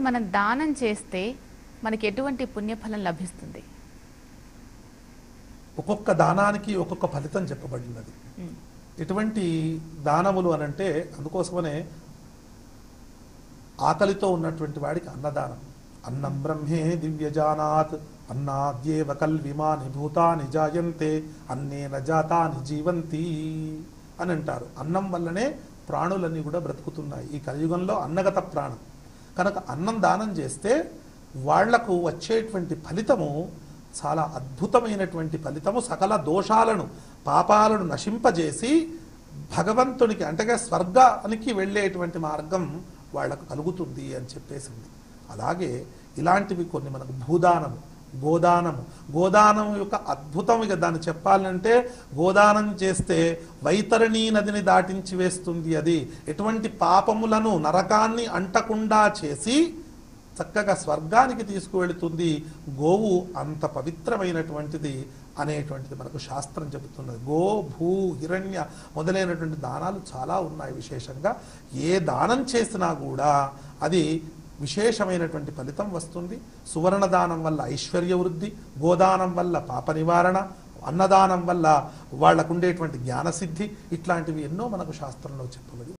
మనం దానం చేస్తే మనకి ఎటువంటి పుణ్యఫలం లభిస్తుంది ఒక్కొక్క దానానికి ఒక్కొక్క ఫలితం చెప్పబడినది ఉమ్, ఎటువంటి దానములు అనంటే అందుకోసమనే ఆకలితో ఉన్నటువంటి వాడికి అన్నదానం అన్నం బ్రహ్మే దివ్యజానాత్ అన్నాద్యేవ కల్విమాని భూతాని జాయంతే అన్నేన జాతాని జీవంతి అని అంటారు అన్నం వల్లనే ప్రాణులన్నీ కూడా బ్రతుకుతున్నాయి ఈ కలియుగంలో అన్నగత ప్రాణం కనుక అన్నం దానం చేస్తే వాళ్లకు వచ్చేటువంటి ఫలితము చాలా అద్భుతమైనటువంటి ఫలితము సకల దోషాలను పాపాలను నశింపజేసి భగవంతునికి అంటే స్వర్గానికి వెళ్ళేటువంటి మార్గం వాళ్లకు కలుగుతుంది అని చెప్పేసింది అలాగే ఇలాంటివి కొన్ని మనకు భూదానము గోదానము గోదానం యొక్క అద్భుతం ఇక దాన్ని చెప్పాలంటే గోదానం చేస్తే వైతరణీ నదిని దాటించి వేస్తుంది అది ఎటువంటి పాపములను నరకాన్ని అంటకుండా చేసి చక్కగా స్వర్గానికి తీసుకువెళుతుంది గోవు అంత పవిత్రమైనటువంటిది అనేటువంటిది మనకు శాస్త్రం చెబుతున్నది గో భూ హిరణ్య మొదలైనటువంటి దానాలు చాలా ఉన్నాయి విశేషంగా ఏ దానం చేసినా కూడా అది విశేషమైనటువంటి ఫలితం వస్తుంది సువర్ణ దానం వల్ల ఐశ్వర్య వృద్ధి గోదానం వల్ల పాప నివారణ అన్నదానం వల్ల వాళ్లకు ఉండేటువంటి జ్ఞానసిద్ధి ఇట్లాంటివి ఎన్నో మనకు శాస్త్రంలో చెప్పబడి